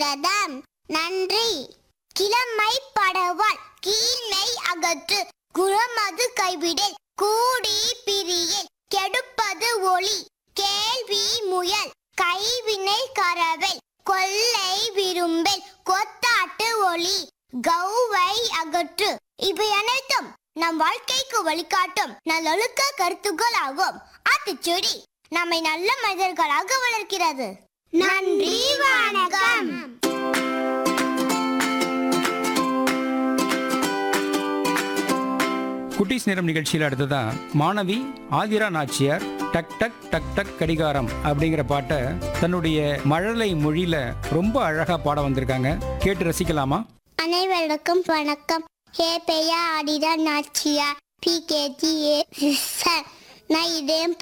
மரகதம் நன்றி கிழமை படவால் கீழ்மை அகற்று குறமது கைவிடல் கூடி பிரியல் கெடுப்பது ஒளி கேள்வி முயல் கைவினை கரவல் கொல்லை விரும்பல் கொத்தாட்டு ஒளி கௌவை அகற்று இவை அனைத்தும் நம் வாழ்க்கைக்கு வழிகாட்டும் நல்லொழுக்க கருத்துக்கள் ஆகும் ஆத்திச்சூடி நம்மை நல்ல மனிதர்களாக வளர்க்கிறது நன்றி வணக்கம் குட்டீஸ் நேரம் நிகழ்ச்சியில் அடுத்ததா மாணவி ஆதிரா நாச்சியார் டக் டக் டக் டக் கடிகாரம் அப்படிங்கிற பாட்டை தன்னுடைய மழலை மொழியில ரொம்ப அழகா பாட வந்திருக்காங்க கேட்டு ரசிக்கலாமா அனைவருக்கும் வணக்கம் ஹே பெயா ஆடிடா நாச்சியா பி கேஜி ஏ நான் இதயம்